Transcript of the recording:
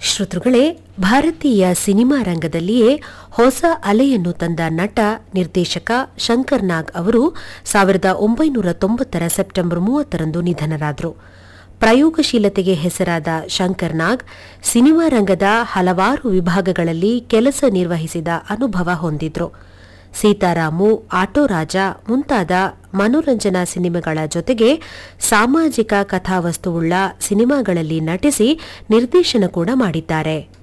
ಶ್ರೋತೃಗಳೇ ಭಾರತೀಯ ಸಿನಿಮಾ ರಂಗದಲ್ಲಿಯೇ ಹೊಸ ಅಲೆಯನ್ನು ತಂದ ನಟ ನಿರ್ದೇಶಕ ಶಂಕರ್ ನಾಗ್ ಅವರು ಸಾವಿರದ ಒಂಬೈನೂರ ತೊಂಬತ್ತರ ಸೆಪ್ಟೆಂಬರ್ ಮೂವತ್ತರಂದು ನಿಧನರಾದರು ಪ್ರಯೋಗಶೀಲತೆಗೆ ಹೆಸರಾದ ಶಂಕರ್ ನಾಗ್ ಸಿನಿಮಾ ರಂಗದ ಹಲವಾರು ವಿಭಾಗಗಳಲ್ಲಿ ಕೆಲಸ ನಿರ್ವಹಿಸಿದ ಅನುಭವ ಹೊಂದಿದ್ರು ಸೀತಾರಾಮು ಆಟೋ ರಾಜ ಮುಂತಾದ ಮನೋರಂಜನಾ ಸಿನಿಮಾಗಳ ಜೊತೆಗೆ ಸಾಮಾಜಿಕ ಕಥಾವಸ್ತುವುಳ್ಳ ಸಿನಿಮಾಗಳಲ್ಲಿ ನಟಿಸಿ ನಿರ್ದೇಶನ ಕೂಡ ಮಾಡಿದ್ದಾರೆ